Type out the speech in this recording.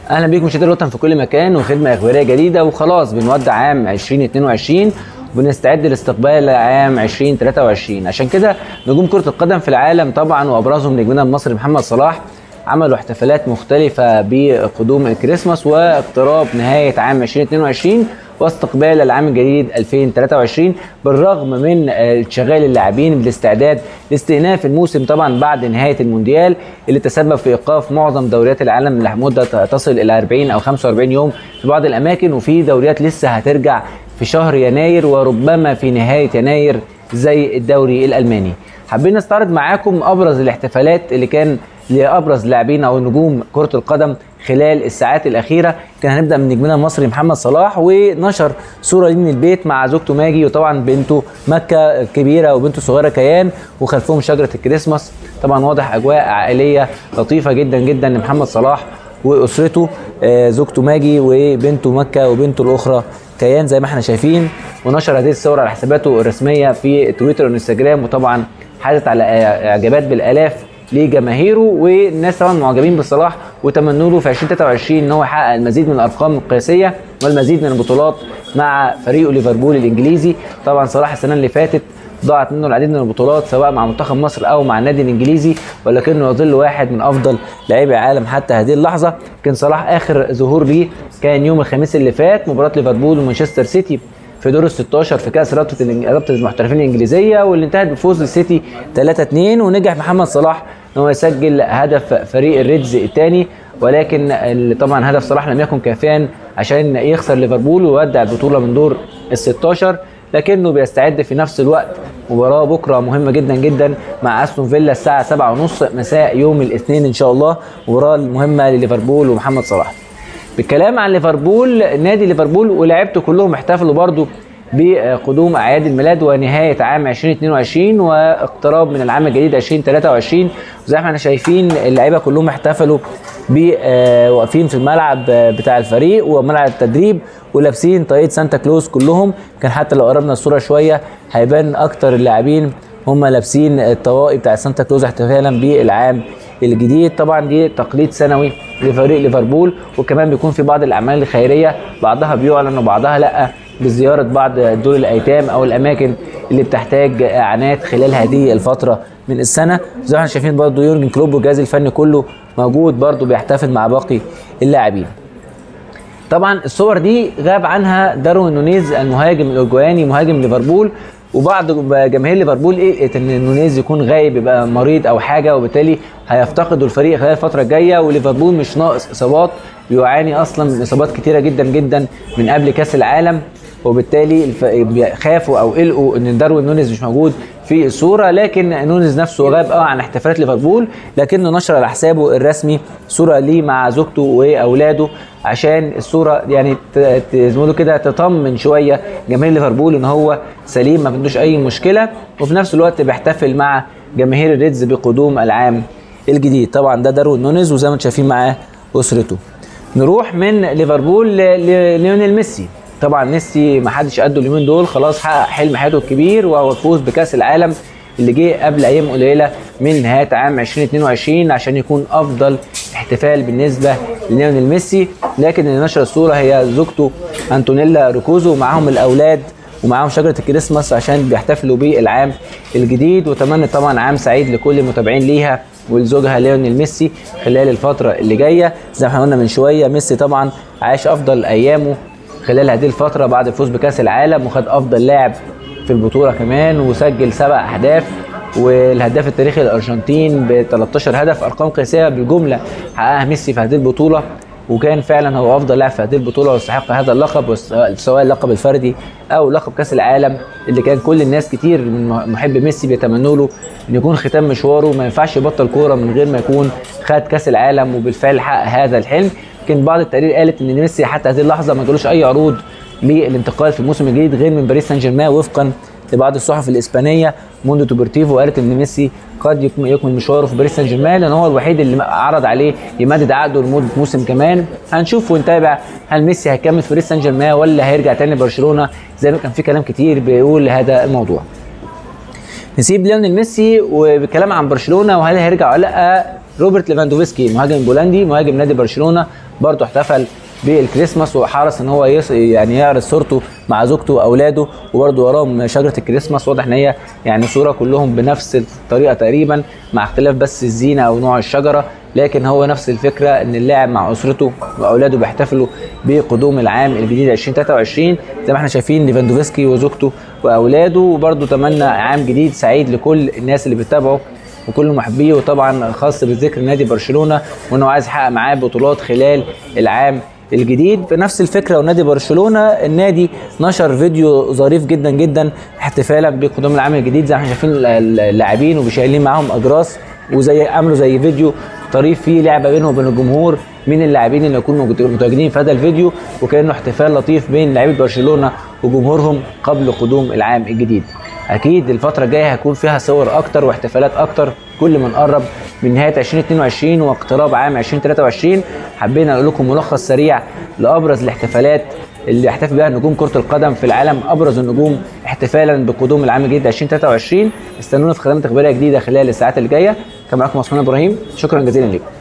اهلا بيكم مشاهدي الوطن في كل مكان وخدمه اخباريه جديده وخلاص بنودع عام 2022 وبنستعد لاستقبال عام 2023 عشان كده نجوم كره القدم في العالم طبعا وابرزهم نجمنا المصري محمد صلاح عملوا احتفالات مختلفة بقدوم الكريسماس واقتراب نهاية عام 2022 واستقبال العام الجديد 2023 بالرغم من انشغال اللاعبين بالاستعداد لاستئناف الموسم طبعا بعد نهايه المونديال اللي تسبب في ايقاف معظم دوريات العالم لمده تصل الى 40 او 45 يوم في بعض الاماكن وفي دوريات لسه هترجع في شهر يناير وربما في نهايه يناير زي الدوري الالماني. حابين نستعرض معاكم ابرز الاحتفالات اللي كان لابرز لاعبين او نجوم كره القدم خلال الساعات الاخيره كان هنبدا من نجمنا المصري محمد صلاح ونشر صوره ليه من البيت مع زوجته ماجي وطبعا بنته مكه كبيره وبنته صغيره كيان وخلفهم شجره الكريسماس طبعا واضح اجواء عائليه لطيفه جدا جدا لمحمد صلاح واسرته آه زوجته ماجي وبنته مكه وبنته الاخرى كيان زي ما احنا شايفين ونشر هذه الصور على حساباته الرسميه في تويتر وانستجرام وطبعا حازت على اعجابات بالالاف لجماهيره والناس طبعا معجبين بصلاح وتمنوا له في 2023 ان هو يحقق المزيد من الارقام القياسيه والمزيد من البطولات مع فريقه ليفربول الانجليزي طبعا صلاح السنه اللي فاتت ضاعت منه العديد من البطولات سواء مع منتخب مصر او مع النادي الانجليزي ولكنه يظل واحد من افضل لاعبي العالم حتى هذه اللحظه كان صلاح اخر ظهور ليه كان يوم الخميس اللي فات مباراه ليفربول ومانشستر سيتي في دور ال 16 في كاس رابطه رابطه المحترفين الانجليزيه واللي انتهت بفوز السيتي 3 2 ونجح محمد صلاح ان هو يسجل هدف فريق الريدز الثاني ولكن طبعا هدف صلاح لم يكن كافيا عشان يخسر ليفربول ويودع البطوله من دور ال 16 لكنه بيستعد في نفس الوقت مباراه بكره مهمه جدا جدا مع استون فيلا الساعه 7:30 مساء يوم الاثنين ان شاء الله مباراه مهمه لليفربول ومحمد صلاح بالكلام عن ليفربول نادي ليفربول ولاعيبته كلهم احتفلوا برضو بقدوم اعياد الميلاد ونهايه عام 2022 واقتراب من العام الجديد 2023 زي ما احنا شايفين اللعيبه كلهم احتفلوا واقفين في الملعب بتاع الفريق وملعب التدريب ولابسين طاقيه سانتا كلوز كلهم كان حتى لو قربنا الصوره شويه هيبان اكتر اللاعبين هم لابسين الطواقي بتاع سانتا كلوز احتفالا بالعام الجديد طبعا دي تقليد سنوي لفريق ليفربول وكمان بيكون في بعض الاعمال الخيريه بعضها بيعلن وبعضها لا بزياره بعض دور الايتام او الاماكن اللي بتحتاج اعانات خلال هذه الفتره من السنه زي ما احنا شايفين برضو يورجن كلوب والجهاز الفني كله موجود برضو بيحتفل مع باقي اللاعبين طبعا الصور دي غاب عنها داروين نونيز المهاجم الاورجواني مهاجم ليفربول وبعض جماهير ليفربول قلقت ان نونيز يكون غايب يبقى مريض او حاجه وبالتالي هيفتقدوا الفريق خلال الفتره الجايه وليفربول مش ناقص اصابات بيعاني اصلا من اصابات كتيره جدا جدا من قبل كاس العالم وبالتالي خافوا او قلقوا ان داروين نونيز مش موجود في الصوره لكن نونيز نفسه غاب اه عن احتفالات ليفربول لكنه نشر على حسابه الرسمي صوره ليه مع زوجته واولاده عشان الصوره يعني زي ما كده تطمن شويه جماهير ليفربول ان هو سليم ما عندوش اي مشكله وفي نفس الوقت بيحتفل مع جماهير الريدز بقدوم العام الجديد طبعا ده داروين نونيز وزي ما انتم شايفين معاه اسرته نروح من ليفربول لليونيل ميسي طبعا ميسي ما حدش قده اليومين دول خلاص حقق حلم حياته الكبير وهو الفوز بكاس العالم اللي جه قبل ايام قليله من نهايه عام 2022 عشان يكون افضل احتفال بالنسبه لليونيل ميسي لكن اللي نشر الصوره هي زوجته انتونيلا روكوزو ومعاهم الاولاد ومعاهم شجره الكريسماس عشان بيحتفلوا بالعام الجديد وتمنى طبعا عام سعيد لكل المتابعين ليها ولزوجها ليونيل ميسي خلال الفتره اللي جايه زي ما احنا قلنا من شويه ميسي طبعا عاش افضل ايامه خلال هذه الفتره بعد الفوز بكاس العالم وخد افضل لاعب في البطوله كمان وسجل سبع اهداف والهداف التاريخي للارجنتين ب 13 هدف ارقام قياسيه بالجمله حققها ميسي في هذه البطوله وكان فعلا هو افضل لاعب في هذه البطوله ويستحق هذا اللقب سواء اللقب الفردي او لقب كاس العالم اللي كان كل الناس كتير من محب ميسي بيتمنوا له ان يكون ختام مشواره ما ينفعش يبطل كوره من غير ما يكون خد كاس العالم وبالفعل حقق هذا الحلم لكن بعض التقارير قالت ان ميسي حتى هذه اللحظه ما جالوش اي عروض للانتقال في الموسم الجديد غير من باريس سان جيرمان وفقا لبعض الصحف الاسبانيه موندو توبرتيفو قالت ان ميسي قد يكمل مشواره في باريس سان جيرمان لان هو الوحيد اللي عرض عليه يمدد عقده لمده موسم كمان هنشوف ونتابع هل ميسي هيكمل في باريس سان جيرمان ولا هيرجع تاني لبرشلونه زي ما كان في كلام كتير بيقول هذا الموضوع نسيب ليونيل ميسي وبالكلام عن برشلونه وهل هيرجع ولا لا روبرت ليفاندوفسكي مهاجم بولندي مهاجم نادي برشلونه برضه احتفل بالكريسماس وحرص ان هو يص... يعني يعرض صورته مع زوجته واولاده وبرده وراهم شجره الكريسماس واضح ان هي يعني صوره كلهم بنفس الطريقه تقريبا مع اختلاف بس الزينه او نوع الشجره لكن هو نفس الفكره ان اللاعب مع اسرته واولاده بيحتفلوا بقدوم العام الجديد 2023 زي ما احنا شايفين ليفاندوفسكي وزوجته واولاده وبرده تمنى عام جديد سعيد لكل الناس اللي بتتابعه وكل محبيه وطبعا خاص بالذكر نادي برشلونه وانه عايز يحقق معاه بطولات خلال العام الجديد في نفس الفكره ونادي برشلونه النادي نشر فيديو ظريف جدا جدا احتفالا بقدوم العام الجديد زي ما احنا شايفين اللاعبين وبيشيلين معاهم اجراس وزي عملوا زي فيديو طريف فيه لعبه بينهم وبين الجمهور مين اللاعبين اللي يكونوا متواجدين في هذا الفيديو وكانه احتفال لطيف بين لاعيبه برشلونه وجمهورهم قبل قدوم العام الجديد اكيد الفتره الجايه هيكون فيها صور اكتر واحتفالات اكتر كل ما نقرب من نهايه 2022 واقتراب عام 2023 حبينا نقول لكم ملخص سريع لابرز الاحتفالات اللي يحتفل بها نجوم كره القدم في العالم ابرز النجوم احتفالا بقدوم العام الجديد 2023 استنونا في خدمات اخباريه جديده خلال الساعات اللي جايه كان معاكم عثمان ابراهيم شكرا جزيلا لكم